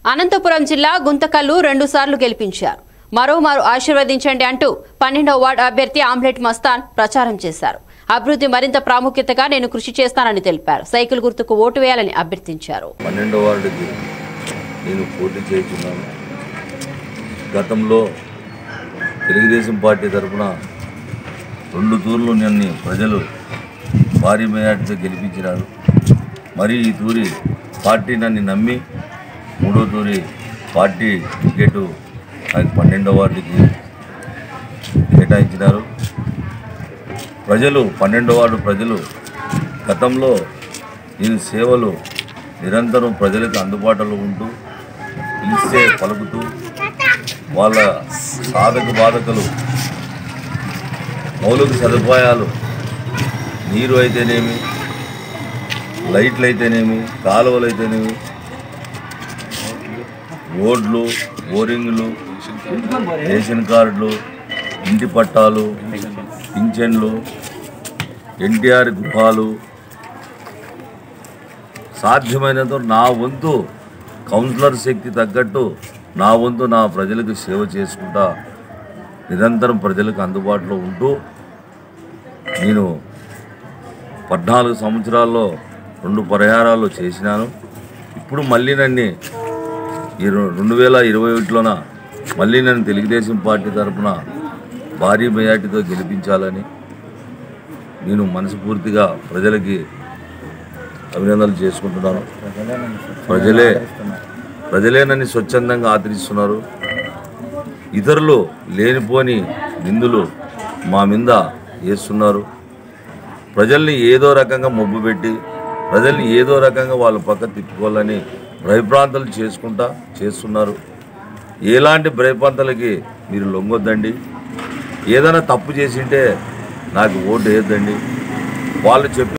అనంతపురం జిల్లా గుంతకల్లు రెండుసార్లు గెలిపించారు మరో మరో ఆశీర్వదించండి అంటూ పన్నెండవ వార్డు అభ్యర్థి ఆమ్లెట్ మస్తాన్ ప్రచారం చేశారు అభివృద్ధి మరింత ప్రాముఖ్యతగా నేను కృషి చేస్తానని తెలిపారు సైకిల్ గుర్తుకు ఓటు వేయాలని అభ్యర్థించారు పన్నెండో వార్డుకి నేను పోటీ చేస్తున్నాను గతంలో తెలుగుదేశం పార్టీ తరఫున రెండు తూర్లు నన్ను ప్రజలు భారీ మేయాటితో గెలిపించినారు మరి ఈ తూరి పార్టీ నన్ను నమ్మి మూడో తూరి పార్టీ టికెట్ నాకు పన్నెండో వార్డుకి కేటాయించినారు ప్రజలు పన్నెండో వార్డు ప్రజలు గతంలో నేను సేవలు నిరంతరం ప్రజలకు అందుబాటులో ఉంటూ పిలిస్తే పలుకుతూ వాళ్ళ సాధక బాధకులు మౌలిక సదుపాయాలు నీరు అయితేనేమి లైట్లు అయితేనేమి కాలువలు అయితేనేమి రోడ్లు బోరింగ్లు రేషన్ కార్డులు ఇంటి పట్టాలు పింఛన్లు ఎన్టీఆర్ గృహాలు సాధ్యమైనంత నా వంతు కౌన్సిలర్ శక్తి తగ్గట్టు నా వంతు నా ప్రజలకు సేవ చేసుకుంటా నిరంతరం ప్రజలకు అందుబాటులో ఉంటూ నేను పద్నాలుగు సంవత్సరాల్లో రెండు పరిహారాలు చేసినాను ఇప్పుడు మళ్ళీ నన్ను ఈ రె- రెండు వేల ఇరవై ఒకటిలోన మళ్ళీ నన్ను తెలుగుదేశం పార్టీ తరఫున భారీ మెజార్టీతో గెలిపించాలని నేను మనస్ఫూర్తిగా ప్రజలకి అభినందనలు చేసుకుంటున్నాను ప్రజలే ప్రజలే నన్ను స్వచ్ఛందంగా ఆదరిస్తున్నారు ఇతరులు లేనిపోని నిందులు మా మీద వేస్తున్నారు ప్రజల్ని ఏదో రకంగా మొబ్బు పెట్టి ప్రజల్ని ఏదో రకంగా వాళ్ళ పక్క తిప్పుకోవాలని భయప్రాంతాలు చేసుకుంటా చేస్తున్నారు ఎలాంటి భయప్రాంతాలకి మీరు లొంగొద్దండి ఏదైనా తప్పు చేసింటే నాకు ఓటు వేయొద్దండి వాళ్ళు చెప్పి